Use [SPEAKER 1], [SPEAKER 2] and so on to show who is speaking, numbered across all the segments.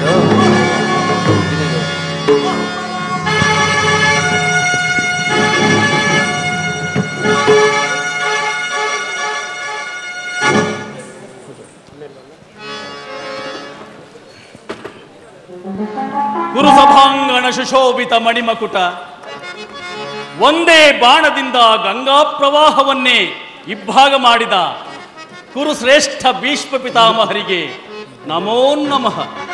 [SPEAKER 1] ಗುರುಸಭಾಂಗಣ ಸುಶೋಭಿತ ಮಣಿಮಕುಟ ಒಂದೇ ಬಾಣದಿಂದ ಗಂಗಾ ಪ್ರವಾಹವನ್ನೇ ಇಬ್ಬಾಗ ಮಾಡಿದ ಕುರುಶ್ರೇಷ್ಠ ಭೀಷ್ಮ ಪಿತಾಮಹರಿಗೆ ನಮೋ ನಮಃ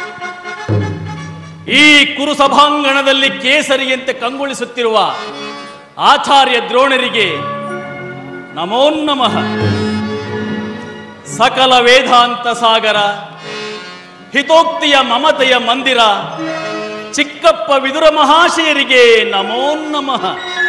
[SPEAKER 1] ಈ ಕುರುಸಭಾಂಗಣದಲ್ಲಿ ಕೇಸರಿಯಂತೆ ಕಂಗೊಳಿಸುತ್ತಿರುವ ಆಚಾರ್ಯ ದ್ರೋಣರಿಗೆ ನಮೋ ನಮಃ ಸಕಲ ವೇದಾಂತ ಸಾಗರ ಹಿತೋಕ್ತಿಯ ಮಮತೆಯ ಮಂದಿರ ಚಿಕ್ಕಪ್ಪ ವಿದುರ ಮಹಾಶಯರಿಗೆ ನಮೋ ನಮಃ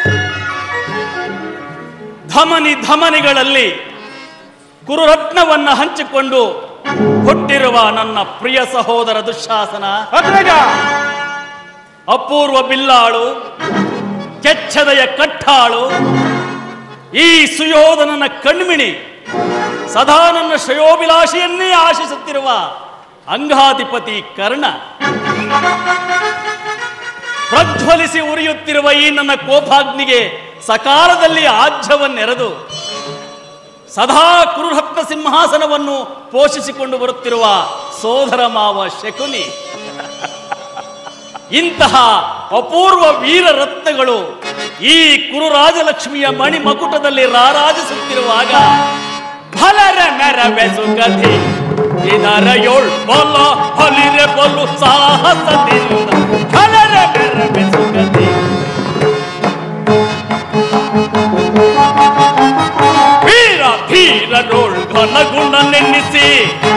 [SPEAKER 1] ಧಮನಿ ಧಮನಿಗಳಲ್ಲಿ ಕುರುರತ್ನವನ್ನ ಹಂಚಿಕೊಂಡು ಹುಟ್ಟಿರುವ ನನ್ನ ಪ್ರಿಯ ಸಹೋದರ ದುಶ್ಶಾಸನ
[SPEAKER 2] ಅಗ್ರಜ
[SPEAKER 1] ಅಪೂರ್ವ ಬಿಲ್ಲಾಳು ಕೆಚ್ಚದೆಯ ಕಟ್ಟಾಳು ಈ ಸುಯೋಧನನ ಕಣ್ಮಿಣಿ ಸದಾ ನನ್ನ ಶ್ರೇಯೋಭಿಲಾಷೆಯನ್ನೇ ಆಶಿಸುತ್ತಿರುವ ಅಂಗಾಧಿಪತಿ ಕರ್ಣ ಪ್ರಜ್ವಲಿಸಿ ಉರಿಯುತ್ತಿರುವ ಈ ನನ್ನ ಕೋಪಾಗ್ನಿಗೆ ಸಕಾಲದಲ್ಲಿ ಆಜ್ಯವನ್ನೆರೆದು ಸದಾ ಕುರುರತ್ನ ಸಿಂಹಾಸನವನ್ನು ಪೋಷಿಸಿಕೊಂಡು ಬರುತ್ತಿರುವ ಸೋದರ ಮಾವ ಶಕುನಿ ಇಂತಹ ಅಪೂರ್ವ ವೀರ ರತ್ನಗಳು ಈ ಕುರುರಾಜಲಕ್ಷ್ಮಿಯ ಮಣಿ ಮಕುಟದಲ್ಲಿ ರಾರಾಜಿಸುತ್ತಿರುವಾಗ ಫಲರ ಮೆರವೆಸು ಕಥೆ ಇದರ ಯೋಳ್ ಬೊಲ್ಲ ಹೊಲಿರೆ ಬೊಲ್ಲು ಸಾಹಸದಿಂದ ಫಲರ ಮೆರವೆಸು ಕಥೆ ವೀರ ಧೀರ ರೋಳ್ ಘನ ಗುಣ ನೆನ್ನಿಸಿ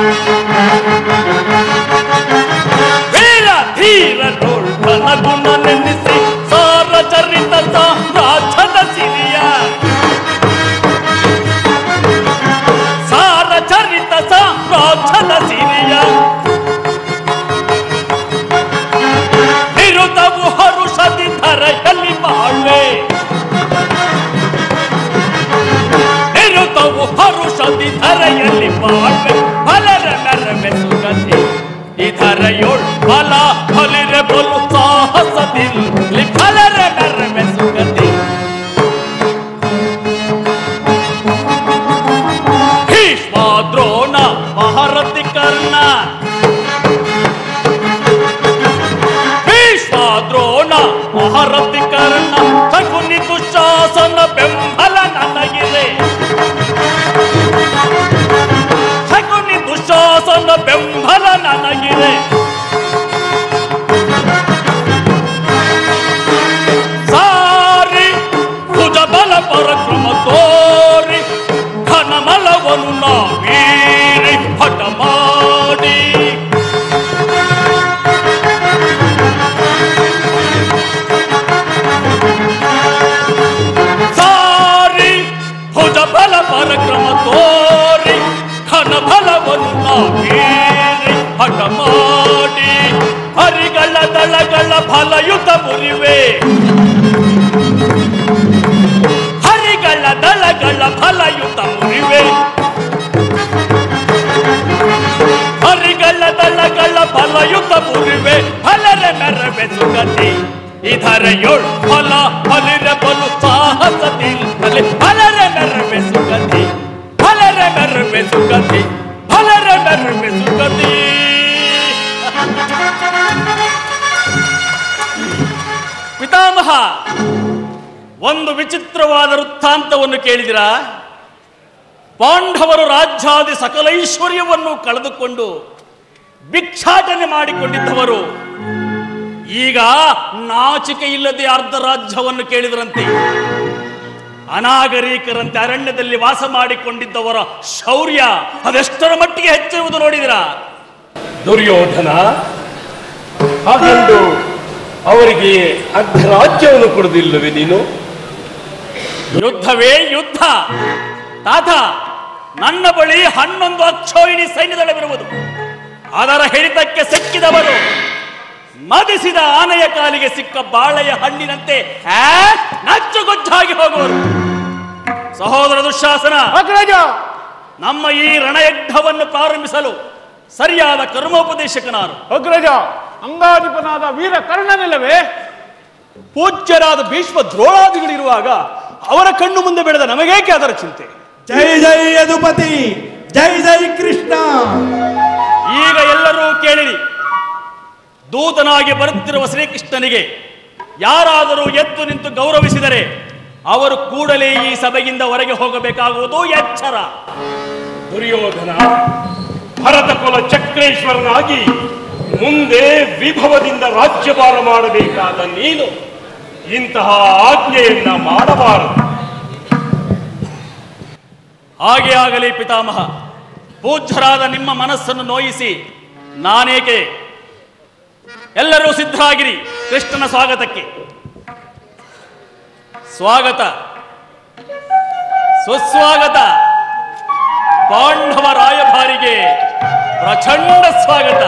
[SPEAKER 1] ವೀರ ಧೀರ ರೋಳ್ ಘನ ಗುಣ ನೆನ್ನಿಸಿ ಸಾರ ಚರಿತ ಸಾಮ್ರಾಜ್ಯದ ಸಿರಿಯ ಸಾರ ಚರಿತ ಸಾಮ್ರಾಜ್ಯದ ಸಿರಿಯ ವಿರುದ್ಧವು ಹರುಷದಿ ಧರೆಯಲ್ಲಿ ಬಾಳ್ವೆ ನಿರುತವು ಹರುಷದಿ ಧರೆಯಲ್ಲಿ ಬಾಳ್ವೆ ಫಲರ ನರಮೆ ಸುಗತಿ ಇದರಯೋಳ್ ಫಲ ಫಲಿರೆ ಬಲು ಸಾಹಸದಿಲ್ಲಿ ಫಲರ ನರಮೆ ಸುಗತಿ ಭೀಷ್ಮ ದ್ರೋಣ ಮಹಾರಥಿ ಕರ್ಣ ಭೀಷ್ಮ ದ್ರೋಣ ಮಹಾರಥಿ ಕರ್ಣ ಶಕುನಿ ದುಶಾಸನ ಬೆಂಬಲ ನನಗಿದೆ ಶಕುನಿ ದುಶಾಸನ ಬೆಂಬಲ ನನಗಿದೆ ಸಾರಿ ಭುಜ ಬಲ ಪರಕ್ರಮ ತೋರಿ ಘನಮಲವನ್ನು ನಾವೀರಿ ಹಠ ಮಾಡಿ ಸಾರಿ ಭುಜ ಬಲ ಪರಕ್ರಮ ತೋರಿ ಘನ ಬಲವನ್ನು ನಾವೀರಿ ಹಠ ಮಾಡಿ ಹರಿಗಳ ದಳಗಳ ಫಲಯುತ ಮುರಿವೆ ಹರಿಗಳ ದಳಗಳ ಫಲಯುತ ಮುರಿವೆ ಹರಿಗಳ ದಳಗಳ ಫಲಯುತ ಮುರಿವೆ ಫಲರ ಮೆರವೆ ಸುಗತಿ ಇದರ ಯೋಳ್ ಫಲ ಫಲಿರ ಬಲು ಸಾಹಸದಿಂದಲೇ ಫಲರ ಮೆರವೆ ಸುಗತಿ ಫಲರ ಮೆರವೆ ಸುಗತಿ ಫಲರ ಮೆರವೆ ಸುಗತಿ ಪಿತಾಮಹ ಒಂದು ವಿಚಿತ್ರವಾದ ವೃತ್ತಾಂತವನ್ನು ಕೇಳಿದಿರಾ ಪಾಂಡವರು ರಾಜ್ಯಾದಿ ಸಕಲೈಶ್ವರ್ಯವನ್ನು ಕಳೆದುಕೊಂಡು ಭಿಕ್ಷಾಟನೆ ಮಾಡಿಕೊಂಡಿದ್ದವರು ಈಗ ನಾಚಿಕೆ ಇಲ್ಲದೆ ಅರ್ಧ ರಾಜ್ಯವನ್ನು ಕೇಳಿದರಂತೆ ಅನಾಗರಿಕರಂತೆ ಅರಣ್ಯದಲ್ಲಿ ವಾಸ ಮಾಡಿಕೊಂಡಿದ್ದವರ ಶೌರ್ಯ ಅದೆಷ್ಟರ ಮಟ್ಟಿಗೆ ಹೆಚ್ಚಿರುವುದು ನೋಡಿದಿರಾ
[SPEAKER 2] ದುರ್ಯೋಧನ ಹಾಗೆಂದು ಅವರಿಗೆ ಅರ್ಧ ರಾಜ್ಯವನ್ನು ಕೊಡುವುದಿಲ್ಲವೇ ನೀನು
[SPEAKER 1] ಯುದ್ಧವೇ ಯುದ್ಧ ತಾತ ನನ್ನ ಬಳಿ ಹನ್ನೊಂದು ಅಕ್ಷೋಹಿಣಿ ಸೈನ್ಯದಳವಿರುವುದು ಅದರ ಹಿಡಿತಕ್ಕೆ ಸಿಕ್ಕಿದವರು ಮದಿಸಿದ ಆನೆಯ ಕಾಲಿಗೆ ಸಿಕ್ಕ ಬಾಳೆಯ ಹಣ್ಣಿನಂತೆ ಆ, ನಚ್ಚುಗೊಜ್ಜಾಗಿ ಹೋಗುವರು ಸಹೋದರ ದುಶಾಸನ
[SPEAKER 2] ಅಗ್ರಜ
[SPEAKER 1] ನಮ್ಮ ಈ ರಣಯಜ್ಞವನ್ನು ಪ್ರಾರಂಭಿಸಲು ಸರಿಯಾದ ಕರ್ಮೋಪದೇಶಕನಾರು
[SPEAKER 3] ಅಗ್ರಜ ಅಂಗಾಧಿಪನಾದ ವೀರ ಕರ್ಣನಿಲ್ಲವೇ ಪೂಜ್ಯರಾದ ಭೀಷ್ಮ ದ್ರೋಣಾದಿಗಳಿರುವಾಗ ಅವರ ಕಣ್ಣು ಮುಂದೆ ಬೆಳೆದ ನಮಗೇಕೆ ಅದರ ಚಿಂತೆ
[SPEAKER 4] ಜೈ ಜೈ ಯದುಪತಿ ಜೈ ಜೈ ಕೃಷ್ಣ
[SPEAKER 1] ಈಗ ಎಲ್ಲರೂ ಕೇಳಿರಿ ದೂತನಾಗಿ ಬರುತ್ತಿರುವ ಶ್ರೀಕೃಷ್ಣನಿಗೆ ಯಾರಾದರೂ ಎದ್ದು ನಿಂತು ಗೌರವಿಸಿದರೆ ಅವರು ಕೂಡಲೇ ಈ ಸಭೆಯಿಂದ ಹೊರಗೆ ಹೋಗಬೇಕಾಗುವುದು ಎಚ್ಚರ
[SPEAKER 2] ದುರ್ಯೋಧನ ಭರತ ಕುಲ ಚಕ್ರೇಶ್ವರನಾಗಿ ಮುಂದೆ ವಿಭವದಿಂದ ರಾಜ್ಯಭಾರ ಮಾಡಬೇಕಾದ ನೀನು ಇಂತಹ ಆಜ್ಞೆಯನ್ನ ಮಾಡಬಾರದು
[SPEAKER 1] ಹಾಗೆ ಆಗಲಿ ಪಿತಾಮಹ ಪೂಜ್ಯರಾದ ನಿಮ್ಮ ಮನಸ್ಸನ್ನು ನೋಯಿಸಿ ನಾನೇಕೆ ಎಲ್ಲರೂ ಸಿದ್ಧರಾಗಿರಿ ಕೃಷ್ಣನ ಸ್ವಾಗತಕ್ಕೆ ಸ್ವಾಗತ ಸುಸ್ವಾಗತ ಪಾಂಡವ ರಾಯಭಾರಿಗೆ ಪ್ರಚಂಡ ಸ್ವಾಗತ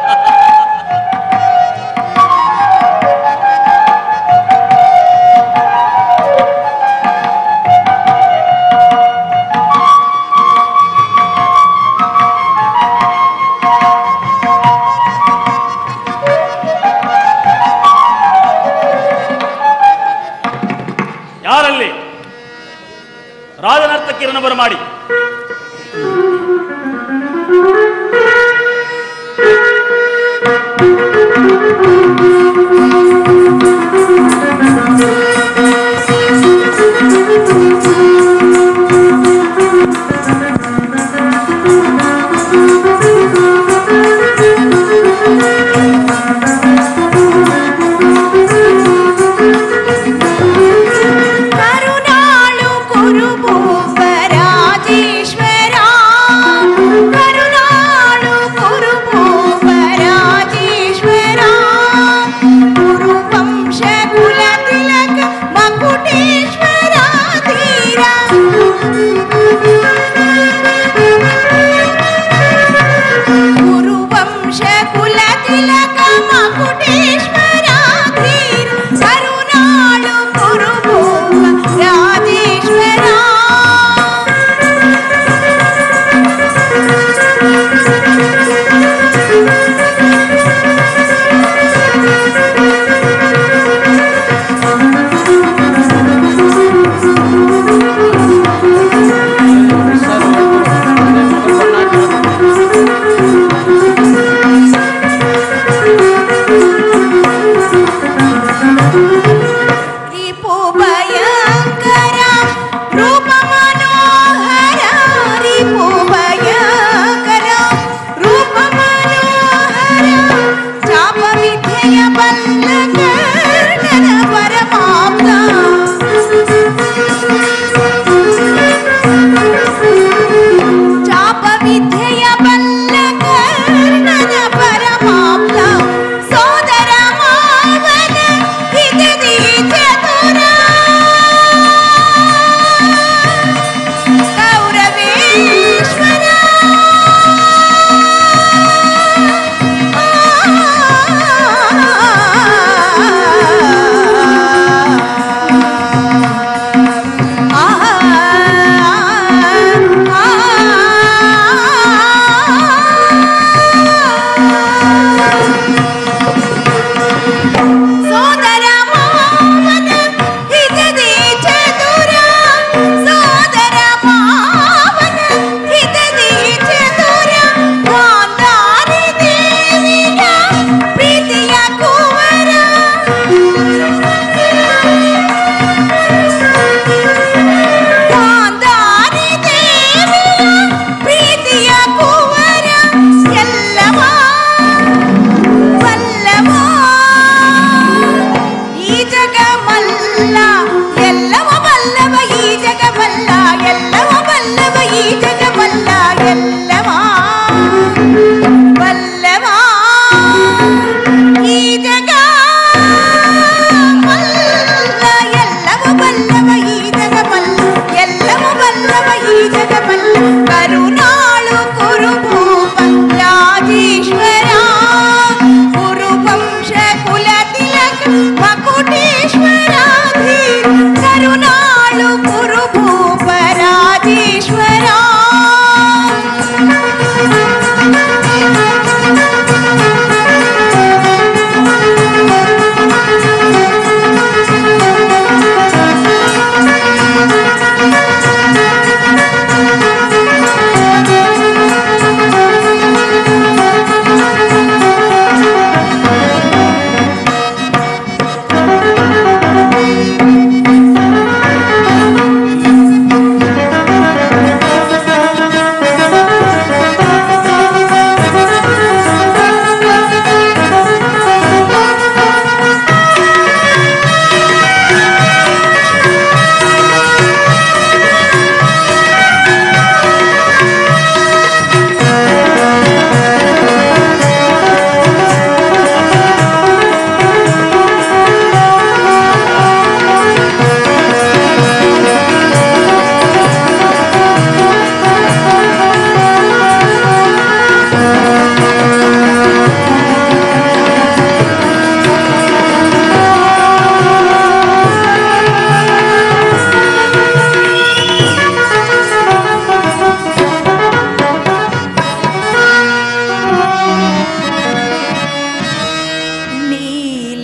[SPEAKER 1] ಯಾರಲ್ಲಿ ರಾಜನರ್ತಕಿರನ್ನು ಬರಮಾಡಿ
[SPEAKER 5] ಕರುಣಾಳು ಕುರುಭೂಪ ರಾಜೇಶ್ವರ ಕರುಣಾಳು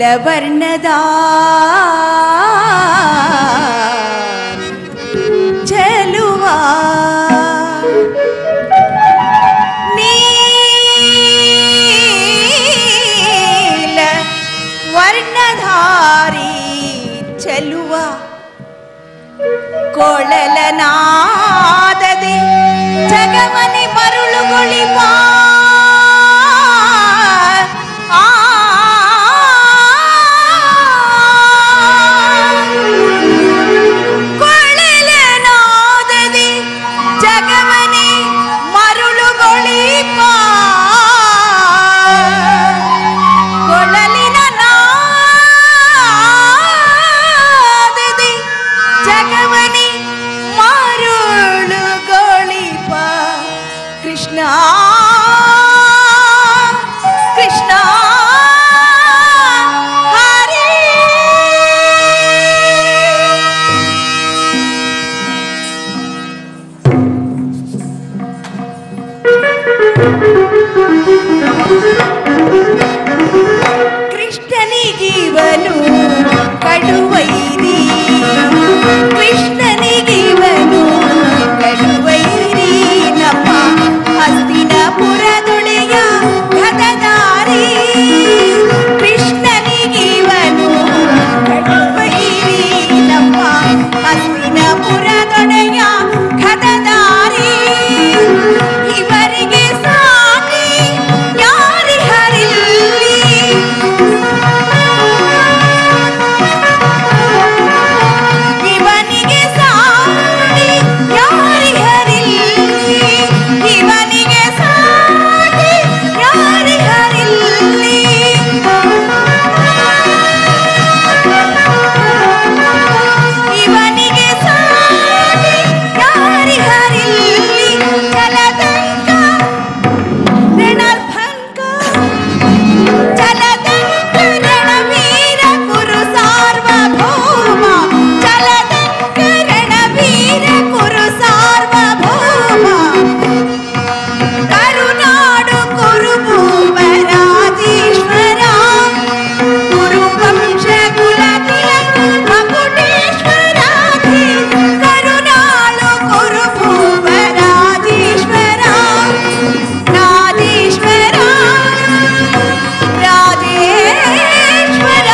[SPEAKER 5] ನೀಲವರ್ಣದ ಚೆಲುವ ನೀಲ ವರ್ಣಧಾರಿ ಚೆಲುವ ಕೊಳಲನಾದದೆ ಜಗಮನೆ ಮರುಳುಗೊಳಿಪ ಆ ಕೊಳಲನಾದದೆ ಜಗಮನೆ ಮರುಳುಗೊಳಿಪ ಕೊಳಲಿನ ನಾದದೆ ಜಗವನಿ ಮಾರುಳುಗೊಳಿಪ ಕೃಷ್ಣ ಕೃಷ್ಣ ಹರೇ ಕೃಷ್ಣನಿಗಿವನು ಕಡುವೈರಿ ಕೃಷ್ಣನಿಗಿವನು ಕಡುವೈರಿ ನಮ್ಮ ಹಸ್ತಿನಪುರದೊಡೆಯ ಗದದಾರಿ ಕೃಷ್ಣನಿಗಿವನು ಕಡುವೈರಿ ನಮ್ಮ ಹಸ್ತಿನಪುರದೊಡೆಯ ಗದದಾರಿ ಇವರಿಗೆ ಸಾಟಿ ಯಾರಿ ಹರಿಲ್ಲಿ ಇವನಿಗೆ ಸಾಟಿ ಯಾರಿ ಹರಿಲ್ಲಿ ಇವನಿಗೆ ಸಾಟಿ ಯಾರಿ ಹರಿಲ್ಲಿ ಇವನಿಗೆ ಸಾಟಿ ಯಾರಿ ಹರಿಲ್ಲಿ ಜಲದಂಕ ರಣಭಂಗ ಜಲದಂಕ ರಣವೀರ ಕುರು ಸಾರ್ವಭೌಮ ಜಲದಂಕ ರಣವೀರ ಕುರು ಸಾರ್ವಭೌಮ ಕರುನಾಡು ಕುರುಭೂಮ ರಾಜೇಶ್ವರ ಕುರು ವಂಶ ಕುಲ ತಿಲಕ ಮಕುಟೇಶ್ವರ ಕರುನಾಡು ಕುರುಭೂಮ ರಾಜೇಶ್ವರ ರಾಜೇಶ್ವರ ರಾಜೇಶ್ವರ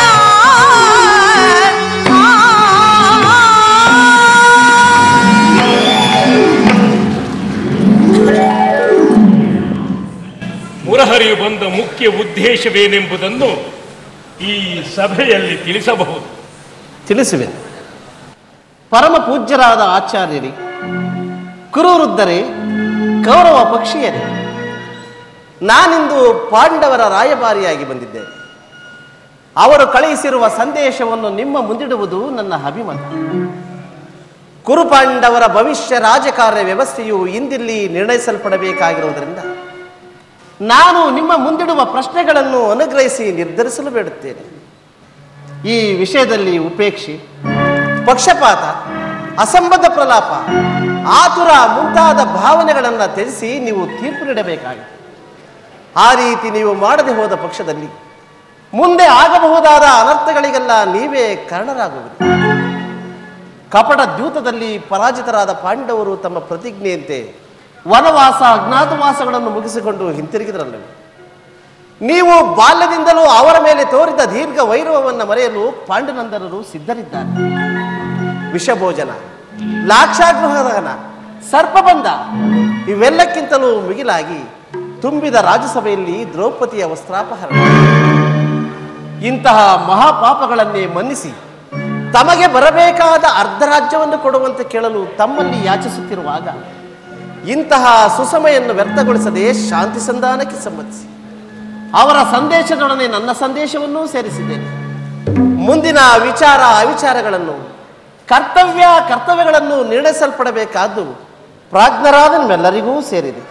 [SPEAKER 2] ಮುರಹರಿಯು ಬಂದ ಮುಖ್ಯ ಉದ್ದೇಶವೇನೆಂಬುದನ್ನು ಈ ಸಭೆಯಲ್ಲಿ ತಿಳಿಸಬಹುದು
[SPEAKER 6] ತಿಳಿಸುವೆ ಪರಮ ಪೂಜ್ಯರಾದ ಆಚಾರ್ಯರಿ ಕುರುವೃದ್ಧರೇ ಕೌರವ ಪಕ್ಷೀಯರೇ ನಾನಿಂದು ಪಾಂಡವರ ರಾಯಭಾರಿಯಾಗಿ ಬಂದಿದ್ದೇನೆ ಅವರು ಕಳುಹಿಸಿರುವ ಸಂದೇಶವನ್ನು ನಿಮ್ಮ ಮುಂದಿಡುವುದು ನನ್ನ ಅಭಿಮತ ಕುರುಪಾಂಡವರ ಭವಿಷ್ಯ ರಾಜಕಾರ್ಯ ವ್ಯವಸ್ಥೆಯು ಇಂದಿಲ್ಲಿ ನಿರ್ಣಯಿಸಲ್ಪಡಬೇಕಾಗಿರುವುದರಿಂದ ನಾನು ನಿಮ್ಮ ಮುಂದಿಡುವ ಪ್ರಶ್ನೆಗಳನ್ನು ಅನುಗ್ರಹಿಸಿ ನಿರ್ಧರಿಸಲು ಬೇಡುತ್ತೇನೆ ಈ ವಿಷಯದಲ್ಲಿ ಉಪೇಕ್ಷೆ ಪಕ್ಷಪಾತ ಅಸಂಬದ್ಧ ಪ್ರಲಾಪ ಆತುರ ಮುಂತಾದ ಭಾವನೆಗಳನ್ನು ತ್ಯಜಿಸಿ ನೀವು ತೀರ್ಪು ನೀಡಬೇಕಾಗಿದೆ ಆ ರೀತಿ ನೀವು ಮಾಡದೆ ಹೋದ ಪಕ್ಷದಲ್ಲಿ ಮುಂದೆ ಆಗಬಹುದಾದ ಅನರ್ಥಗಳಿಗೆಲ್ಲ ನೀವೇ ಕಾರಣರಾಗುವಿರಿ ಕಪಟ ದ್ಯೂತದಲ್ಲಿ ಪರಾಜಿತರಾದ ಪಾಂಡವರು ತಮ್ಮ ಪ್ರತಿಜ್ಞೆಯಂತೆ ವನವಾಸ ಅಜ್ಞಾತವಾಸಗಳನ್ನು ಮುಗಿಸಿಕೊಂಡು ಹಿಂತಿರುಗಿದ್ರಲ್ಲವೇ ನೀವು ಬಾಲ್ಯದಿಂದಲೂ ಅವರ ಮೇಲೆ ತೋರಿದ ದೀರ್ಘ ವೈರವವನ್ನು ಮರೆಯಲು ಪಾಂಡುನಂದನರು ಸಿದ್ಧರಿದ್ದಾರೆ ವಿಷಭೋಜನ ಲಾಕ್ಷಾಗೃಹದಹನ ಸರ್ಪಬಂಧ ಇವೆಲ್ಲಕ್ಕಿಂತಲೂ ಮಿಗಿಲಾಗಿ ತುಂಬಿದ ರಾಜ್ಯಸಭೆಯಲ್ಲಿ ದ್ರೌಪದಿಯ ವಸ್ತ್ರಾಪಹರಣ ಇಂತಹ ಮಹಾಪಾಪಗಳನ್ನೇ ಮನ್ನಿಸಿ ತಮಗೆ ಬರಬೇಕಾದ ಅರ್ಧ ರಾಜ್ಯವನ್ನು ಕೊಡುವಂತೆ ಕೇಳಲು ತಮ್ಮಲ್ಲಿ ಯಾಚಿಸುತ್ತಿರುವಾಗ ಇಂತಹ ಸುಸಮೆಯನ್ನು ವ್ಯರ್ಥಗೊಳಿಸದೆ ಶಾಂತಿ ಸಂಧಾನಕ್ಕೆ ಸಮ್ಮತಿಸಿ ಅವರ ಸಂದೇಶದೊಡನೆ ನನ್ನ ಸಂದೇಶವನ್ನೂ ಸೇರಿಸಿದ್ದೇನೆ ಮುಂದಿನ ವಿಚಾರ ಅವಿಚಾರಗಳನ್ನು ಕರ್ತವ್ಯ ಕರ್ತವ್ಯಗಳನ್ನು ನಿರ್ಣಯಿಸಲ್ಪಡಬೇಕಾದ್ದು ಪ್ರಾಜ್ಞರಾದ ನಿಮ್ಮೆಲ್ಲರಿಗೂ ಸೇರಿದೆ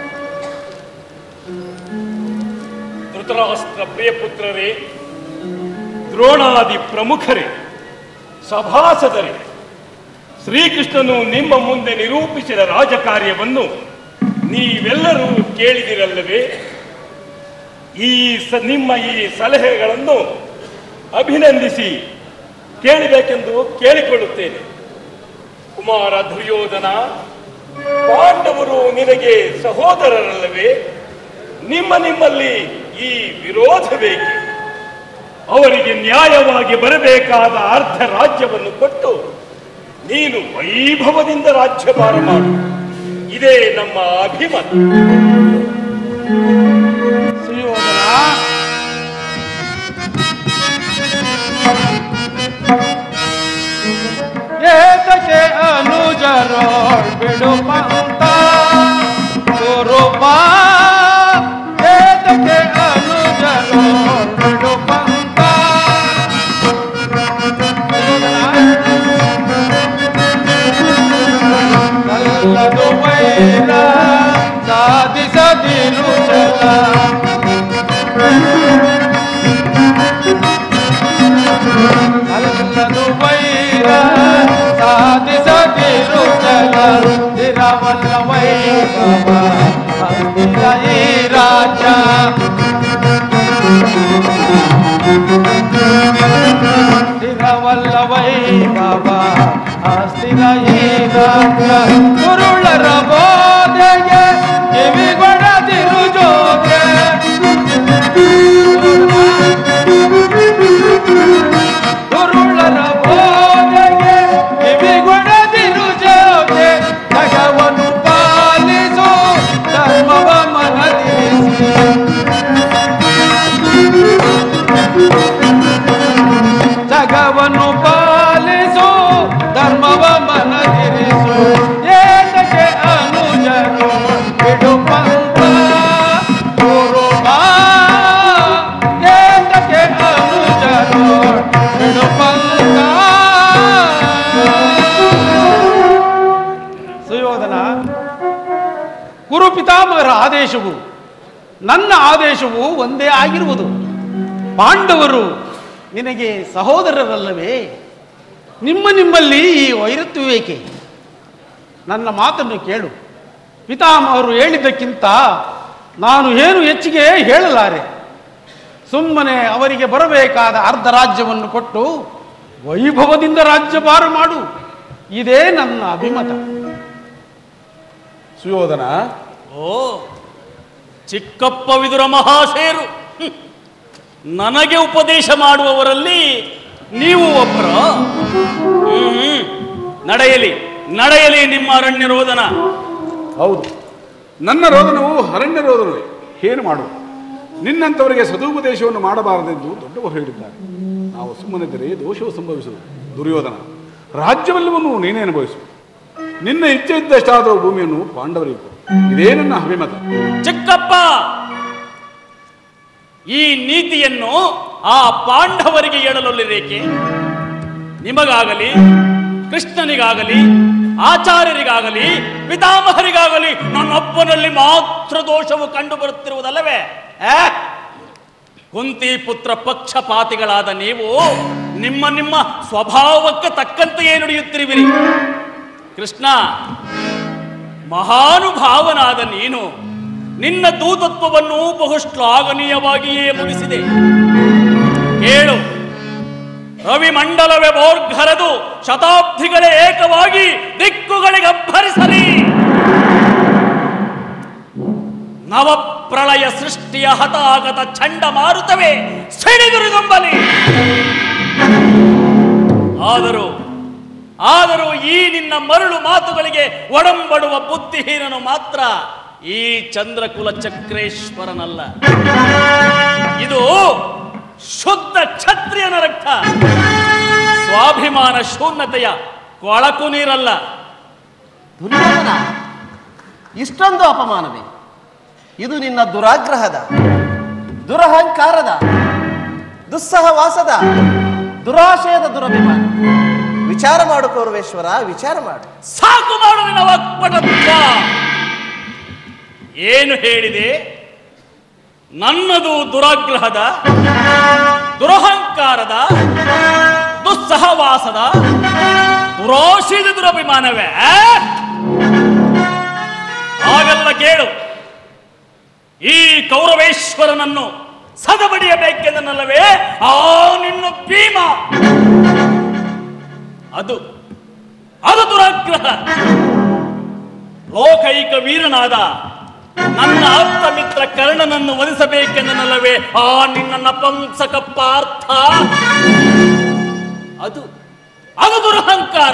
[SPEAKER 2] ಧೃತರಾಷ್ಟ್ರ ಪ್ರಿಯಪುತ್ರರೇ ದ್ರೋಣಾದಿ ಪ್ರಮುಖರೇ ಸಭಾಸದರೇ ಶ್ರೀಕೃಷ್ಣನು ನಿಮ್ಮ ಮುಂದೆ ನಿರೂಪಿಸಿದ ರಾಜಕಾರ್ಯವನ್ನು ನೀವೆಲ್ಲರೂ ಕೇಳಿದಿರಲ್ಲವೇ ಈ ಸ ನಿಮ್ಮ ಈ ಸಲಹೆಗಳನ್ನು ಅಭಿನಂದಿಸಿ ಕೇಳಬೇಕೆಂದು ಕೇಳಿಕೊಳ್ಳುತ್ತೇನೆ ಕುಮಾರ ದುರ್ಯೋಧನ ಪಾಂಡವರು ನಿನಗೆ ಸಹೋದರರಲ್ಲವೇ ನಿಮ್ಮ ನಿಮ್ಮಲ್ಲಿ ಈ ವಿರೋಧ ಬೇಕೆ ಅವರಿಗೆ ನ್ಯಾಯವಾಗಿ ಬರಬೇಕಾದ ಅರ್ಧ ರಾಜ್ಯವನ್ನು ಕೊಟ್ಟು ನೀನು ವೈಭವದಿಂದ ರಾಜ್ಯಭಾರ ಮಾಡು ಇದೇ ನಮ್ಮ ಅಭಿಮತ
[SPEAKER 3] ಸುಯೋಧನ ಏತಕ್ಕೆ ಅನುಜರೋಳ್ ಬಿಡು ಪಂತ ಸ್ವರೂಪ ಏತಕ್ಕೆ ಅನುಜರೋಳ್ ಬಿಡು ಪಂತ ಸಲ್ಲದು ವೈರ ಸಾಧಿಸದಿರು ಚಲ ಅಲ್ಲದು ವೈರ ಸಾಧಿಸದಿರು ಚಲ ಸ್ಥಿರವಲ್ಲ ವೈಭವ ಅಸ್ಥಿರ ಈ ರಾಜ್ಯ ಸ್ಥಿರವಲ್ಲ ವೈಭವ ಅಸ್ಥಿರ ಈ ರಾಜ್ಯ ಕುರುಳರ ಬೋಧೆಗೆ ಕಿವಿಗೊಡದಿರು ಜೋಗೆ ದುರುಳರ ಬೋಧೆಗೆ ಕಿವಿಗೊಡದಿರು ಜೋಗೆ ಜಗವನ್ನು ಪಾಲಿಸು ಧರ್ಮವ ಮನದಿರಿಸಿ ಜಗವನ್ನು ಪಾಲಿಸು ಧರ್ಮವ ಮನದಿರಿಸು ಏತಕ್ಕೆ ಅನುಜರು ಬಿಡು ಪಂಥ ಗುರು ಏತಕ್ಕೆ ಅನುಜರು ಬಿಡು ಪಂಥ ಸುಯೋಧನ ಕುರು ಪಿತಾಮಹರ ಆದೇಶವು ನನ್ನ ಆದೇಶವು ಒಂದೇ ಆಗಿರುವುದು ಪಾಂಡವರು ನಿನಗೆ ಸಹೋದರರಲ್ಲವೇ ನಿಮ್ಮ ನಿಮ್ಮಲ್ಲಿ ಈ ವೈರತ್ವವೇಕೆ ನನ್ನ ಮಾತನ್ನು ಕೇಳು ಪಿತಾಮಹರು ಹೇಳಿದ್ದಕ್ಕಿಂತ ನಾನು ಏನು ಹೆಚ್ಚಿಗೆ ಹೇಳಲಾರೆ ಸುಮ್ಮನೆ ಅವರಿಗೆ ಬರಬೇಕಾದ ಅರ್ಧ ರಾಜ್ಯವನ್ನು ಕೊಟ್ಟು ವೈಭವದಿಂದ ರಾಜ್ಯಭಾರ ಮಾಡು ಇದೇ ನನ್ನ ಅಭಿಮತ
[SPEAKER 4] ಸುಯೋಧನ
[SPEAKER 1] ಓ ಚಿಕ್ಕಪ್ಪ ವಿದುರ ಮಹಾಶೇರು ಹ್ಮ್. ನನಗೆ ಉಪದೇಶ ಮಾಡುವವರಲ್ಲಿ ನೀವು ಒಬ್ಬರ ಹ್ಮ್ ನಡೆಯಲಿ ನಡೆಯಲಿ ನಿಮ್ಮ ಅರಣ್ಯ ರೋದನ
[SPEAKER 7] ಹೌದು ನನ್ನ ರೋದನವು ಅರಣ್ಯ ರೋದನವೇ ಏನು ಮಾಡು ನಿನ್ನಂಥವರಿಗೆ ಸದುಪದೇಶವನ್ನು ಮಾಡಬಾರದೆಂದು ದೊಡ್ಡವರು ಹೇಳಿದ್ದಾರೆ ನಾವು ಸುಮ್ಮನಿದ್ದರೆ ದೋಷವು ಸಂಭವಿಸುವುದು ದುರ್ಯೋಧನ ರಾಜ್ಯವೆಲ್ಲವನ್ನು ನೀನೇ ಅನುಭವಿಸು ನಿನ್ನ ಇಚ್ಛೆ ಇದ್ದಷ್ಟಾದರೂ ಭೂಮಿಯನ್ನು ಪಾಂಡವರಿಗೆ ಕೊಡು. ಇದೇ ನನ್ನ ಅಭಿಮತ
[SPEAKER 1] ಚಿಕ್ಕಪ್ಪ ಈ ನೀತಿಯನ್ನು ಆ ಪಾಂಡವರಿಗೆ ಹೇಳಲೊಲ್ಲಿರೇಕೆ ನಿಮಗಾಗಲಿ ಕೃಷ್ಣನಿಗಾಗಲಿ ಆಚಾರ್ಯರಿಗಾಗಲಿ ಪಿತಾಮಹರಿಗಾಗಲಿ ನನ್ನೊಬ್ಬನಲ್ಲಿ ಮಾತ್ರ ದೋಷವು ಕಂಡು ಬರುತ್ತಿರುವುದಲ್ಲವೇ ಆ? ಕುಂತಿ ಪುತ್ರ ಪಕ್ಷಪಾತಿಗಳಾದ ನೀವು ನಿಮ್ಮ ನಿಮ್ಮ ಸ್ವಭಾವಕ್ಕೆ ತಕ್ಕಂತೆಯೇ ನುಡಿಯುತ್ತಿರುವಿರಿ ಕೃಷ್ಣ ಮಹಾನುಭಾವನಾದ ನೀನು ನಿನ್ನ ದೂತತ್ವವನ್ನು ಬಹು ಶ್ಲಾಘನೀಯವಾಗಿಯೇ ಮುಗಿಸಿದೆ ಕೇಳು ರವಿಮಂಡಲವೇ ಬೋರ್ಘರದು ಶತಾಬ್ದಿಗಳೇ ಏಕವಾಗಿ ದಿಕ್ಕುಗಳಿಗೆ ಅಬ್ಬರಿಸಲಿ ನವಪ್ರಳಯ ಸೃಷ್ಟಿಯ ಹತಾಗತ ಚಂಡಮಾರುತವೇ ಸಿಡಿದುರಿದುಂಬಲಿ ಆದರೂ ಆದರೂ ಈ ನಿನ್ನ ಮರಳು ಮಾತುಗಳಿಗೆ ಒಡಂಬಡುವ ಬುದ್ಧಿಹೀನನು ಮಾತ್ರ ಈ ಚಂದ್ರಕುಲ ಚಕ್ರೇಶ್ವರನಲ್ಲ ಇದು ಶುದ್ಧ ಕ್ಷತ್ರಿಯನ ರಕ್ತ ಸ್ವಾಭಿಮಾನ ಶೂನ್ಯತೆಯ ಕೊಳಕು ನೀರಲ್ಲ
[SPEAKER 6] ದುರ್ಯೋಧನ ಇಷ್ಟೊಂದು ಅಪಮಾನವೇ ಇದು ನಿನ್ನ ದುರಾಗ್ರಹದ ದುರಹಂಕಾರದ ದುಸ್ಸಹವಾಸದ ದುರಾಶಯದ ದುರಭಿಮಾನ ವಿಚಾರ ಮಾಡು ಕೌರವೇಶ್ವರ ವಿಚಾರ ಮಾಡು
[SPEAKER 1] ಸಾಕು ಮಾಡು ನಿನ್ನ ವಾಕ್ಪಟತ್ವ ಏನು ಹೇಳಿದೆ ನನ್ನದು ದುರಾಗ್ರಹದ ದುರಹಂಕಾರದ ದುಸ್ಸಹವಾಸದ ದುರೋಷಿದ ದುರಭಿಮಾನವೇ ಆ? ಹಾಗಲ್ಲ ಕೇಳು ಈ ಕೌರವೇಶ್ವರನನ್ನು ಸದಬಡಿಯಬೇಕೆಂದನಲ್ಲವೇ ಆ ನಿನ್ನ ಮಿತ್ರನಾದ ನನ್ನ ಆಪ್ತ ಮಿತ್ರ ಕರ್ಣನನ್ನು ವಧಿಸಬೇಕೆಂದನಲ್ಲವೇ ಆ ನಿನ್ನ ನಪಂಸಕ ಪಾರ್ಥ ಅದು ಅದು ದುರಹಂಕಾರ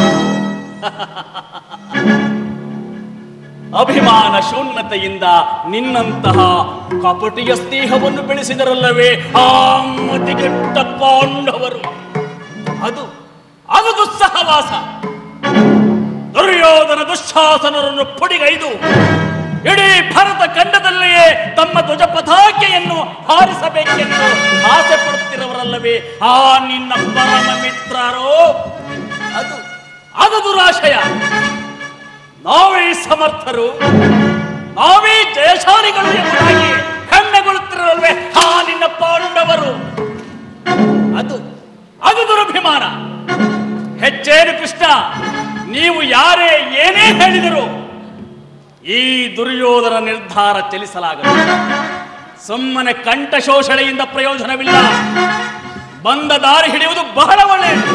[SPEAKER 1] ಅಭಿಮಾನ ಶೂನ್ಯತೆಯಿಂದ ನಿನ್ನಂತಹ ಕಪಟಿಯ ಸ್ನೇಹವನ್ನು ಬೆಳೆಸಿದರಲ್ಲವೇ ಆ ಮತಿಗೆಟ್ಟ ಪಾಂಡವರು ಅದು ಅದು ದುಸ್ಸಹವಾಸ ದುರ್ಯೋಧನ ದುಶ್ಶಾಸನರನ್ನು ಪುಡಿಗೈದು ಇಡೀ ಭಾರತ ಖಂಡದಲ್ಲಿಯೇ ತಮ್ಮ ಧ್ವಜ ಪತಾಕೆಯನ್ನು ಹಾರಿಸಬೇಕೆಂದು ಆಸೆ ಪಡುತ್ತಿರುವರಲ್ಲವೇ ಆ ನಿನ್ನ ಪರಮ ಮಿತ್ರರು ಅದು ಅದು ದುರಾಶಯ ನಾವೇ ಸಮರ್ಥರು ನಾವೇ ಜಯಶಾಲಿಗಳು ಎಂಬುದಾಗಿ ಹೆಮ್ಮೆಗೊಳ್ಳುತ್ತಿರಲ್ವೇ ಆ ನಿನ್ನ ಪಾಂಡವರು ಅದು ಅದು ದುರಭಿಮಾನ ಹೆಚ್ಚೇನು ಕೃಷ್ಣ ನೀವು ಯಾರೇ ಏನೇ ಹೇಳಿದರು ಈ ದುರ್ಯೋಧನ ನಿರ್ಧಾರ ಚಲಿಸಲಾಗದು ಸುಮ್ಮನೆ ಕಂಠ ಶೋಷಣೆಯಿಂದ ಪ್ರಯೋಜನವಿಲ್ಲ ಬಂದ ದಾರಿ ಹಿಡಿಯುವುದು ಬಹಳ ಒಳ್ಳೆಯದು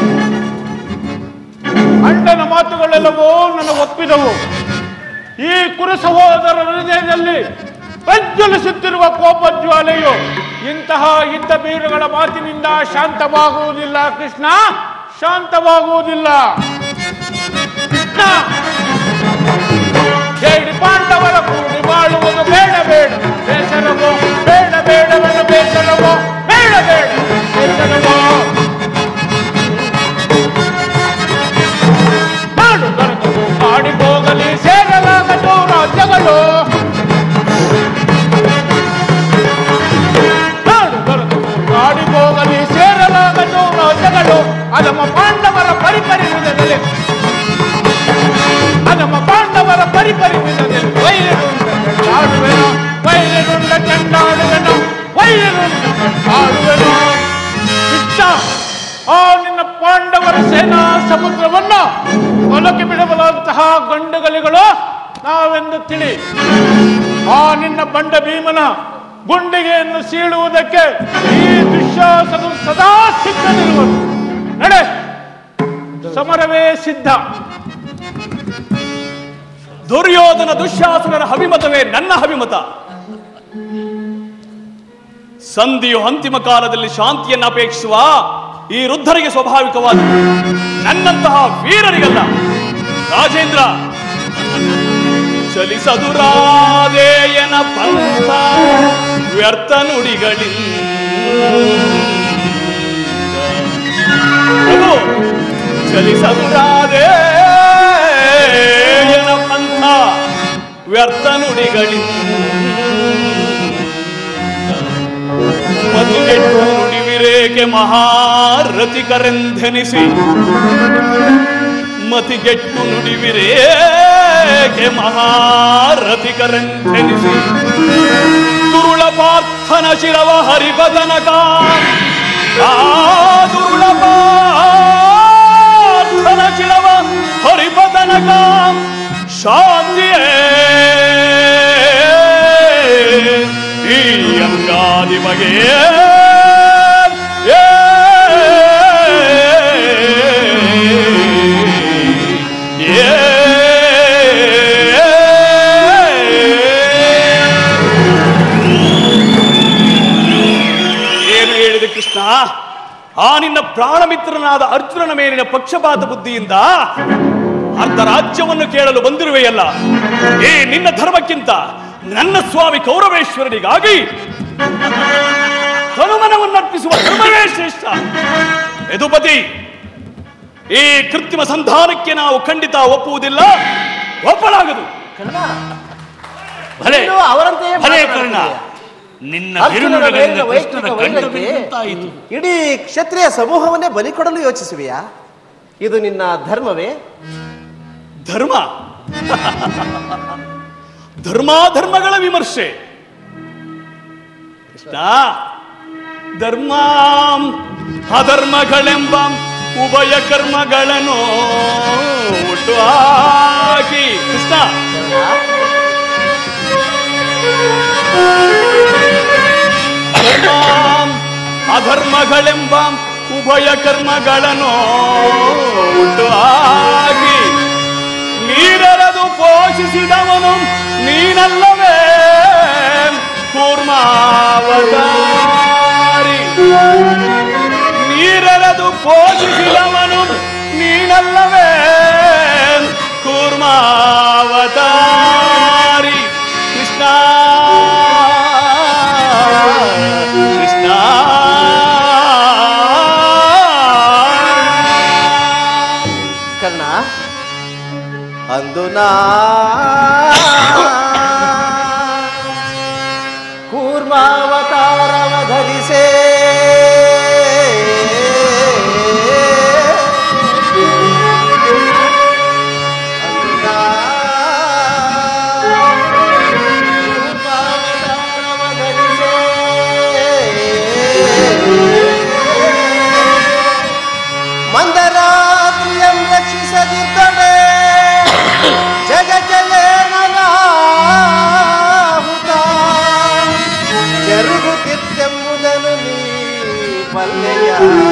[SPEAKER 3] ಅಣ್ಣನ ಮಾತುಗಳೆಲ್ಲವೂ ನನ್ನ ಒಪ್ಪಿದವು ಈ ಕುರು ಸಹೋದರರ ಹೃದಯದಲ್ಲಿ ಪ್ರಜ್ವಲಿಸುತ್ತಿರುವ ಕೋಪಜ್ವಾಲೆಯು ಇಂತಹ ಯುದ್ಧ ಬೀರುಗಳ ಮಾತಿನಿಂದ ಶಾಂತವಾಗುವುದಿಲ್ಲ ಕೃಷ್ಣ ಶಾಂತವಾಗುವುದಿಲ್ಲ ಕೃಷ್ಣ ಹೇಳಿ ಪಾಂಡವರ ಕೂಡಿ ಬಾಳುವುದು ಬೇಡ ಬೇಡ ಬೇಸರವೋ ಬೇಡ ಬೇಡವನ್ನು ಬೇಸರವೋ ಬೇಡ ಬೇಡ ಬೇಸರವೋ ನಾಡು ದೊರಕದು ಮಾಡಿ ಹೋಗಲಿ ಸೇರಲಾಗದು ರಾಜ್ಯಗಳು ನಾಡು ದೊರಕದು ಮಾಡಿ ಹೋಗಲಿ ಸೇರಲಾಗದು ರಾಜ್ಯಗಳು ಅದಮ್ಮ ಪಾಂಡವರ ಪರಿಪರಿವಿನಲ್ಲಿ ಅದಮ್ಮ ಪಾಂಡವರ ಪರಿಪರಿವಿನಲ್ಲಿ ವೈರನುಂಡ ಚೆಂಡಾಡುವೆನು ವೈರನುಂಡ ಚೆಂಡಾಡುವೆನು ವೈರನುಂಡ ಚೆಂಡಾಡುವೆನು ಇಷ್ಟ ಆ ನಿನ್ನ ಪಾಂಡವರ ಸೇನಾ ಸಮುದ್ರವನ್ನು ಹೊಲಕ್ಕೆ ಬಿಡಬಲ್ಲಂತಹ ಗಂಡುಗಲಿಗಳು ನಾವೆಂದು ತಿಳಿ ಆ ನಿನ್ನ ಬಂಡ ಭೀಮನ ಗುಂಡಿಗೆಯನ್ನು ಸೀಳುವುದಕ್ಕೆ ಈ ದುಶ್ಯಾಸನು ಸದಾ ಸಿದ್ಧನಿರುವನು ನಡೆ ಸಮರವೇ ಸಿದ್ಧ
[SPEAKER 2] ದುರ್ಯೋಧನ ದುಶ್ಯಾಸನರ ಅಭಿಮತವೇ ನನ್ನ ಅಭಿಮತ ಸಂಧಿಯು ಅಂತಿಮ ಕಾಲದಲ್ಲಿ ಶಾಂತಿಯನ್ನು ಅಪೇಕ್ಷಿಸುವ ಈ ವೃದ್ಧರಿಗೆ ಸ್ವಾಭಾವಿಕವಾದ ನನ್ನಂತಹ ವೀರರಿಗಲ್ಲ ರಾಜೇಂದ್ರ ಚಲಿಸದು ರಾಧೇಯನ ಪಂಥ ವ್ಯರ್ಥ ನುಡಿಗಳಿಂದ ಚಲಿಸದು ರಾಧೇಯನ ಪಂಥ ವ್ಯರ್ಥ ನುಡಿಗಳಿಂದ ಮತಿಗೆಟ್ಟು ನುಡಿವಿರೇಕೆ ಮಹಾರಥಿಕರೆಂದೆನಿಸಿ ಮತಿಗೆಟ್ಟು ನುಡಿವಿರೇಕೆ ಮಹಾರಥಿಕರೆಂದೆನಿಸಿ ದುರುಳ ಪಾರ್ಥನ ಶಿರವ ಹರಿಪದನಕ ಆ ದುರುಳ ಪಾರ್ಥನ ಶಿರವ ಹರಿಪದನಕ ಶಾಂತಿಯೇ ಈ ಅಂಗಾದಿ ಬಗೆ ಏನು ಹೇಳಿದೆ ಕೃಷ್ಣ ಆ ನಿನ್ನ ಪ್ರಾಣಮಿತ್ರನಾದ ಅರ್ಜುನನ ಮೇಲಿನ ಪಕ್ಷಪಾತ ಬುದ್ಧಿಯಿಂದ ಅರ್ಧ ರಾಜ್ಯವನ್ನು ಕೇಳಲು ಬಂದಿರುವೆಯಲ್ಲ ಈ ನಿನ್ನ ಧರ್ಮಕ್ಕಿಂತ ನನ್ನ ಸ್ವಾಮಿ ಕೌರವೇಶ್ವರನಿಗಾಗಿ ಹನುಮನವನ್ನು ಅರ್ಪಿಸುವ ಧರ್ಮವೇ ಶ್ರೇಷ್ಠ ಯದುಪತಿ ಈ ಕೃತ್ರಿಮ ಸಂಧಾನಕ್ಕೆ ನಾವು ಖಂಡಿತ ಒಪ್ಪುವುದಿಲ್ಲ ಒಪ್ಪಲಾಗದು
[SPEAKER 1] ಭಲೆ
[SPEAKER 6] ನೀನು ಅವರಂತೆಯೇ
[SPEAKER 1] ಭಲೆ
[SPEAKER 6] ಮಾತನಾಡುತ್ತೀಯ.
[SPEAKER 1] ಕರ್ಣ ನಿನ್ನ
[SPEAKER 6] ಅರ್ಜುನನ
[SPEAKER 1] ಬಿರುನುಡಿಗಳಿಂದ
[SPEAKER 6] ಮೇಲಿನ ವೈಯಕ್ತಿಕ
[SPEAKER 1] ಕೃಷ್ಣನ
[SPEAKER 6] ವೈರಕ್ಕೆ
[SPEAKER 1] ಕಂಠಬಿಂದಂತಾಯಿತು.
[SPEAKER 6] ಇಡೀ ಕ್ಷತ್ರಿಯ ಸಮೂಹವನ್ನೇ ಬಲಿ ಕೊಡಲು ಯೋಚಿಸುವೆಯಾ ಇದು ನಿನ್ನ ಧರ್ಮವೇ
[SPEAKER 2] ಧರ್ಮ ಧರ್ಮಾಧರ್ಮಗಳ ವಿಮರ್ಶೆ ಕೃಷ್ಣ ಧರ್ಮ ಅಧರ್ಮಗಳೆಂಬ ಉಭಯ ಕರ್ಮಗಳನ್ನು ಹುಟ್ಟು ಹಾಕಿ ಕೃಷ್ಣ ಧರ್ಮ ಅಧರ್ಮಗಳೆಂಬ ಉಭಯ ಕರ್ಮಗಳನ್ನು ಹುಟ್ಟು ಹಾಕಿ ನೀರರದು ಪೋಷಿಸಿದವನು ನೀನಲ್ಲವೇ ಕೂರ್ಮಾವತಾರಿ ನೀರೆರೆದು ಪೋಷಿಸಿದವನು ನೀನಲ್ಲವೇ ಕೂರ್ಮಾವತಾರಿ ಕೃಷ್ಣ ಕೃಷ್ಣ
[SPEAKER 6] ಕರ್ಣ ಅಂದು ನಾ ಕೂರ್ಮಾವತಾರವ ಧರಿಸೇ ಅಂದು ನಾ ಕೂರ್ಮಾವತಾರವ ಧರಿಸೇ ಮಂದರಾತ್ರಿಯಂ ರಕ್ಷಿಸದಿದ್ದಡೆ ಜಗ ಜಯನನಾಹುತ ಜರುಗುತ್ತಿತ್ತೆಂಬುದನ್ನು ನೀ ಪಲ್ಲೆಯ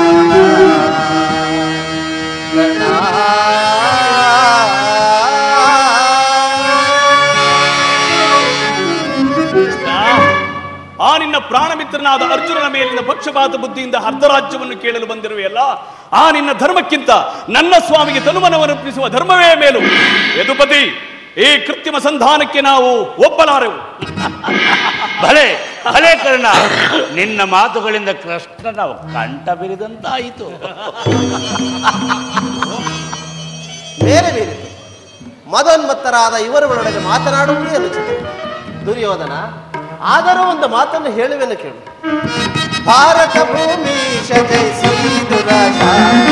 [SPEAKER 2] ಆ ನಿನ್ನ ಪ್ರಾಣಮಿತ್ರನಾದ ಅರ್ಜುನನ ಮೇಲಿನ ಪಕ್ಷಪಾತ ಬುದ್ಧಿಯಿಂದ ಅರ್ಧರಾಜ್ಯವನ್ನು ಕೇಳಲು ಬಂದಿರುವೆಯಲ್ಲ ಆ ನಿನ್ನ ಧರ್ಮಕ್ಕಿಂತ ನನ್ನ ಸ್ವಾಮಿಗೆ ತನುಮನವನ್ನರ್ಪಿಸುವ ಧರ್ಮವೇ ಮೇಲು ಯದುಪತಿ ಈ ಕೃತ್ರಿಮ ಸಂಧಾನಕ್ಕೆ ನಾವು ಒಪ್ಪಲಾರೆವು
[SPEAKER 1] ಭಲೆ ಭಲೆ ಕರ್ಣ ನಿನ್ನ ಮಾತುಗಳಿಂದ ಕೃಷ್ಣನ ಕಂಠ ಬಿರಿದಂತಾಯಿತು
[SPEAKER 6] ಬೇರೆ ಬೇರೆ ಮದೋನ್ಮತ್ತರಾದ ಇವರುಗಳೊಡನೆ ಮಾತನಾಡುವುದೇ ಅನುಚಿತ ದುರ್ಯೋಧನ ಆದರೂ ಒಂದು ಮಾತನ್ನು ಹೇಳುವೆನು ಕೇಳು ಭಾರತ ಭೂಮಿ ಜಯಿಸಿ ದುರಾಶ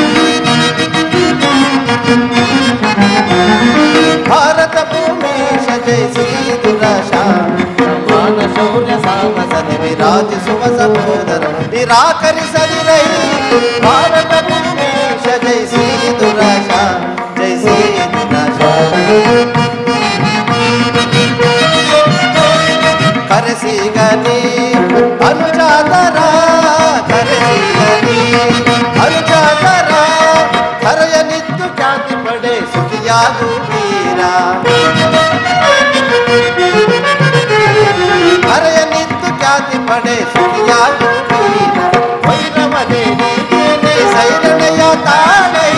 [SPEAKER 6] ಭಾರತ ಭೂಮಿ ಜಯಿಸಿ ದುರಾಶ ಸಮಾನ ಶೌರ್ಯ ಸಾಹಸದಿ ವಿರಾಜಿಸುವ ಸಹೋದರ ನಿರಾಕರಿಸದಿರೈ ಭಾರತ ಭೂಮಿ ಜಯಿಸಿ ದುರಾಶ ಜಯಿಸಿ ದುರಾಶ ಕರೆಸಿಗನಿ ಅನುಜಾತರ ಕರೆಸಿಗನಿ ಅನುಜಾತರ ಕರೆಯ ನಿತ್ತು ಖ್ಯಾತಿ ಪಡೆ ಸುಖಿಯಾಗು ವೀರ ಕರೆಯ ನಿತ್ತು ಖ್ಯಾತಿ ಪಡೆ ಸುಖಿಯಾಗು ವೀರ ವೈರವನೇ ನೀನೇ ಸೈರಣೆಯ ತಾಳೈ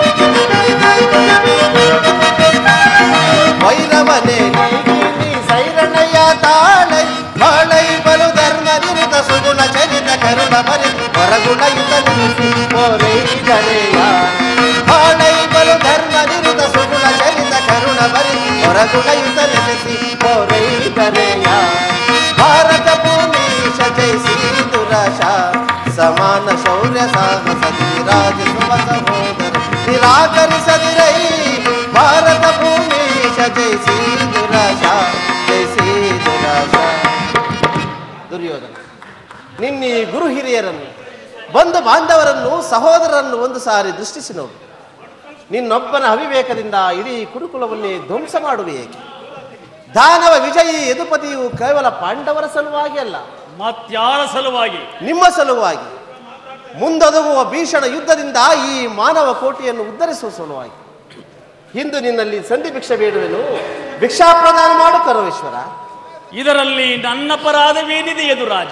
[SPEAKER 6] ವೈರವನೇ ನೀ ಸೈರಣಯ್ಯ ತಾಳೈ ಬಾಳೈ ಬಲು ಧರ್ಮ ನಿರುತ ಸುಗುಣ ಚರಿತ ಕರುಣ ಬರಿ ಹೊರಗುಣಯುತ ನಿಲ್ಲಿಸಿ ಕೋರೈದರೆಯ ಬಾಳೈ ಬಲು ಧರ್ಮ ನಿರುತ ಸುಗುಣ ಚರಿತ ಕರುಣ ಬರಿ ಹೊರಗುಣಯುತ ನಿಲ್ಲಿಸಿ ಕೋರೈದರೆಯ ಭಾರತ ಭೂಮಿ ಜಯಿಸಿ ದುರಾಶ ಸಮಾನ ಶೌರ್ಯ ಸಾಹಸ ವಿರಾಜಿಸುವ ಸಹೋದರ ನಿರಾಕರಿಸದಿರೈ ಭಾರತ ಭೂಮಿ ಜಯಿಸಿ ದುರಾಶ ಜಯಿಸಿ ದುರಾಶ ದುರ್ಯೋಧನ ನಿನ್ನೀ ಗುರು ಹಿರಿಯರನ್ನು ಬಂಧು ಬಾಂಧವರನ್ನು ಸಹೋದರರನ್ನು ಒಂದು ಸಾರಿ ದೃಷ್ಟಿಸಿ ನೋಡು ನಿನ್ನೊಬ್ಬನ ಅವಿವೇಕದಿಂದ ಇಡೀ ಕುರುಕುಲವನ್ನೇ ಧ್ವಂಸ ಮಾಡುವೆ ಏಕೆ ದಾನವ ವಿಜಯಿ ಯದುಪತಿಯು ಕೇವಲ ಪಾಂಡವರ ಸಲುವಾಗಿ ಅಲ್ಲ
[SPEAKER 1] ಮತ್ಯಾರ ಸಲುವಾಗಿ
[SPEAKER 6] ನಿಮ್ಮ ಸಲುವಾಗಿ ಮುಂದೊದಗುವ ಭೀಷಣ ಯುದ್ಧದಿಂದ ಈ ಮಾನವ ಕೋಟಿಯನ್ನು ಉದ್ಧರಿಸುವ ಸಲುವಾಗಿ ಇಂದು ನಿನ್ನಲ್ಲಿ ಸಂಧಿ ಭಿಕ್ಷೆ ಬೇಡುವೆನು ಭಿಕ್ಷಾ ಪ್ರದಾನ ಮಾಡು ಕರವೇಶ್ವರ
[SPEAKER 1] ಇದರಲ್ಲಿ ನನ್ನ ಅಪರಾಧವೇನಿದೆ ಎದುರಾಜ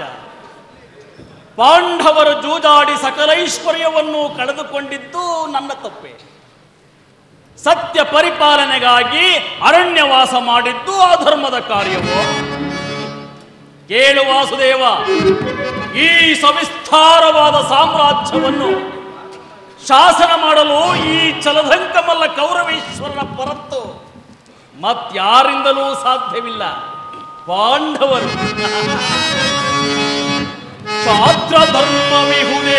[SPEAKER 1] ಪಾಂಡವರು ಜೂಜಾಡಿ ಸಕಲೈಶ್ವರ್ಯವನ್ನು ಕಳೆದುಕೊಂಡಿದ್ದು ನನ್ನ ತಪ್ಪೆ ಸತ್ಯ ಪರಿಪಾಲನೆಗಾಗಿ ಅರಣ್ಯವಾಸ ಮಾಡಿದ್ದು ಅಧರ್ಮದ ಕಾರ್ಯವು ಕೇಳು ವಾಸುದೇವ ಈ ಸವಿಸ್ತಾರವಾದ ಸಾಮ್ರಾಜ್ಯವನ್ನು ಶಾಸನ ಮಾಡಲು ಈ ಚಲದಂಕಮಲ್ಲ ಕೌರವೇಶ್ವರನ ಹೊರತು ಮತ್ಯಾರಿಂದಲೂ ಸಾಧ್ಯವಿಲ್ಲ ಪಾಂಡವರು ಛಾತ್ರ ಧರ್ಮವಿಹುದೇ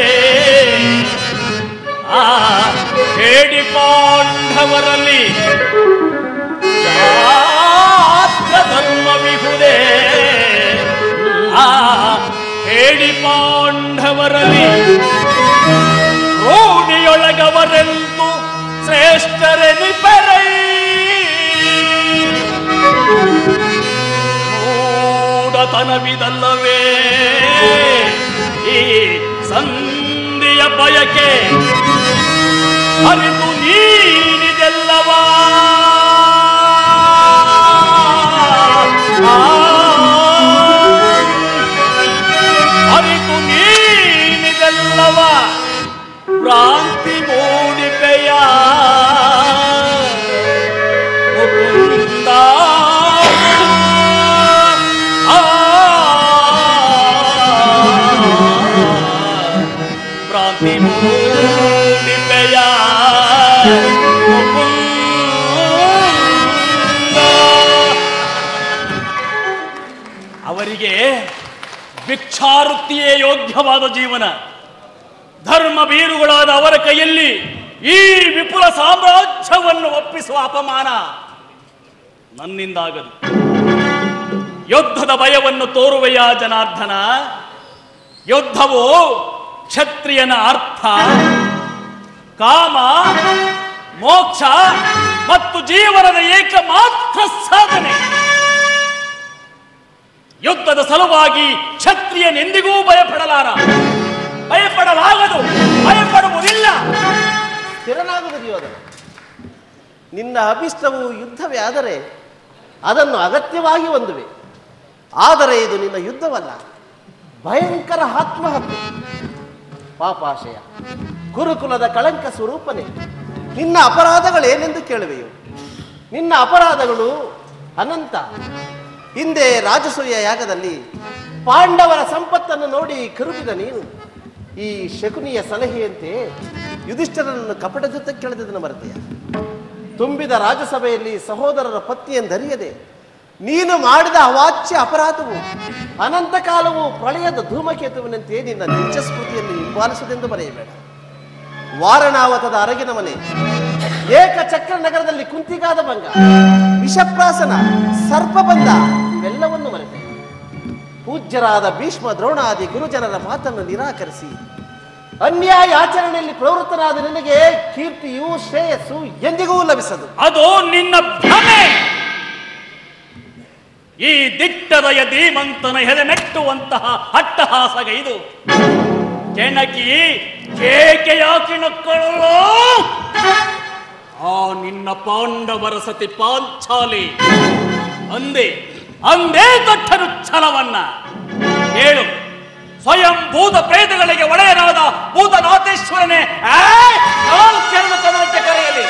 [SPEAKER 1] ಆ ಹೇಡಿ ಪಾಂಡವರಲ್ಲಿ ಛಾತ್ರ ಧರ್ಮವಿಹುದೇ ಆ ಹೇಡಿ ಪಾಂಡವರಲ್ಲಿ ರೂಢಿಯೊಳಗವರೆಂದು ಶ್ರೇಷ್ಠರೆನಿಪರೈ ಮೂಢತನವಿದಲ್ಲವೇ ಈ ಸಂಧಿಯ ಬಯಕೆ ಅರಿತು ನೀನಿದೆಲ್ಲವಾ ಆ, ಅರಿತು ನೀನಿದೆಲ್ಲವ ಭ್ರಾಂತಿ ಮೂಡಿಪೆಯ ಮುಕುಂದ ಆ, ಭ್ರಾಂತಿ ಮೂಡಿಪೆಯ ಮುಕುಂದ ಅವರಿಗೆ ಭಿಕ್ಷಾವೃತ್ತಿಯೇ ಯೋಗ್ಯವಾದ ಜೀವನ ಧರ್ಮ ಬೀರುಗಳಾದ ಅವರ ಕೈಯಲ್ಲಿ ಈ ವಿಪುಲ ಸಾಮ್ರಾಜ್ಯವನ್ನು ಒಪ್ಪಿಸುವ ಅಪಮಾನ ನನ್ನಿಂದಾಗದು ಯುದ್ಧದ ಭಯವನ್ನು ತೋರುವೆಯ ಜನಾರ್ದನ ಯುದ್ಧವು ಕ್ಷತ್ರಿಯನ ಅರ್ಥ ಕಾಮ ಮೋಕ್ಷ ಮತ್ತು ಜೀವನದ ಏಕಮಾತ್ರ ಸಾಧನೆ ಯುದ್ಧದ ಸಲುವಾಗಿ ಕ್ಷತ್ರಿಯನೆಂದಿಗೂ ಭಯಪಡಲಾರ ಭಯಪಡಲಾಗದು ಭಯಪಡುವುದಿಲ್ಲ
[SPEAKER 6] ಸ್ಥಿರನಾಗುವುದು ದುರ್ಯೋಧನ ನಿನ್ನ ಅಭಿಷ್ಟವು ಯುದ್ಧವೇ ಆದರೆ ಅದನ್ನು ಅಗತ್ಯವಾಗಿ ಹೊಂದುವೆ ಆದರೆ ಇದು ನಿನ್ನ ಯುದ್ಧವಲ್ಲ ಭಯಂಕರ ಆತ್ಮಹತ್ಯೆ ಪಾಪಾಶಯ ಗುರುಕುಲದ ಕಳಂಕ ಸ್ವರೂಪನೇ ನಿನ್ನ ಅಪರಾಧಗಳೇನೆಂದು ಕೇಳುವೆಯೋ ನಿನ್ನ ಅಪರಾಧಗಳು ಅನಂತ ಹಿಂದೆ ರಾಜಸೂಯ ಯಾಗದಲ್ಲಿ ಪಾಂಡವರ ಸಂಪತ್ತನ್ನು ನೋಡಿ ಕರುಗಿದ ನೀನು ಈ ಶಕುನಿಯ ಸಲಹೆಯಂತೆ ಯುಧಿಷ್ಠರನನ್ನು ಕಪಟ ಜೊತೆ ಕೆಳೆದದನ್ನು ಮರೆತೆಯ ತುಂಬಿದ ರಾಜಸಭೆಯಲ್ಲಿ ಸಹೋದರರ ಪತ್ನಿಯೆಂದರಿಯದೆ ನೀನು ಮಾಡಿದ ಅವಾಚ್ಯ ಅಪರಾಧವು ಅನಂತ ಕಾಲವು ಪ್ರಳಯದ ಧೂಮಕೇತುವಿನಂತೆ ನಿನ್ನ ನಿಜ ಸ್ಮೃತಿಯಲ್ಲಿ ಹಿಂಬಾಲಿಸುವುದೆಂದು ಬರೆಯಬೇಡ ವಾರಣಾವತದ ಅರಗಿನ ಮನೆ ಏಕಚಕ್ರ ನಗರದಲ್ಲಿ ಕುಂತಿಗಾದ ಭಂಗ ವಿಷಪ್ರಾಸನ ಸರ್ಪಬಂಧ ಇವೆಲ್ಲವನ್ನು ಮರೆತೆ ಪೂಜ್ಯರಾದ ಭೀಷ್ಮ ದ್ರೋಣಾದಿ ಗುರುಜನರ ಮಾತನ್ನು ನಿರಾಕರಿಸಿ ಅನ್ಯಾಯ ಆಚರಣೆಯಲ್ಲಿ ಪ್ರವೃತ್ತನಾದ ನಿನಗೆ ಕೀರ್ತಿಯು ಶ್ರೇಯಸ್ಸು ಎಂದಿಗೂ ಲಭಿಸದು
[SPEAKER 1] ಅದು ನಿನ್ನ ಭ್ರಮೆ ಈ ದಿಟ್ಟದಯ ಧೀಮಂತನ ಹೆದೆಮೆಟ್ಟುವಂತಹ ಅಟ್ಟಹಾಸಗ ಇದು ಕೆಣಕಿ ಕೇಕೆಯಾಕಿ ನಕ್ಕಳೋ ಆ ನಿನ್ನ ಪಾಂಡವರ ಸತಿ ಪಾಂಚಾಲಿ ಅಂದೇ ಅಂದೇ ತೊಟ್ಟರು ಛಲವನ್ನ ಹೇಳು ಸ್ವಯಂ ಭೂತ ಪ್ರೇತಗಳಿಗೆ ಒಡೆಯನಾದ ಭೂತನಾಥೇಶ್ವರನೇ ಆ, ನಾನು ಕೆರಳು ಕದನಕ್ಕೆ ಕರೆಯಲಿ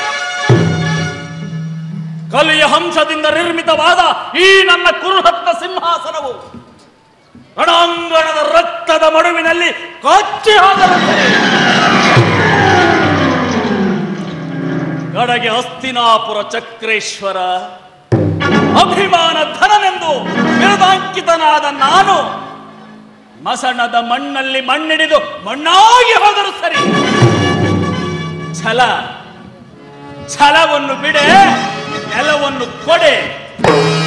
[SPEAKER 1] ಕಲಿಯ ಹಂಸದಿಂದ ನಿರ್ಮಿತವಾದ ಈ ನನ್ನ ಕುರುಹತ್ನ ಸಿಂಹಾಸನವು ರಣಾಂಗಣದ ರಕ್ತದ ಮಡುವಿನಲ್ಲಿ ಕಚ್ಚಿ ಹೋಗಲುತ್ತದೆ ಗಡಗೆ ಹಸ್ತಿನಾಪುರ ಚಕ್ರೇಶ್ವರ ಅಭಿಮಾನ ಧನನೆಂದು ಬಿರುದಾಂಕಿತನಾದ ನಾನು ಮಸಣದ ಮಣ್ಣಲ್ಲಿ ಮಣ್ಣಿಡಿದು ಮಣ್ಣಾಗಿ ಹೋದರು ಸರಿ ಛಲ ಛಲವನ್ನು ಬಿಡೆ ನೆಲವನ್ನು ಕೊಡೆ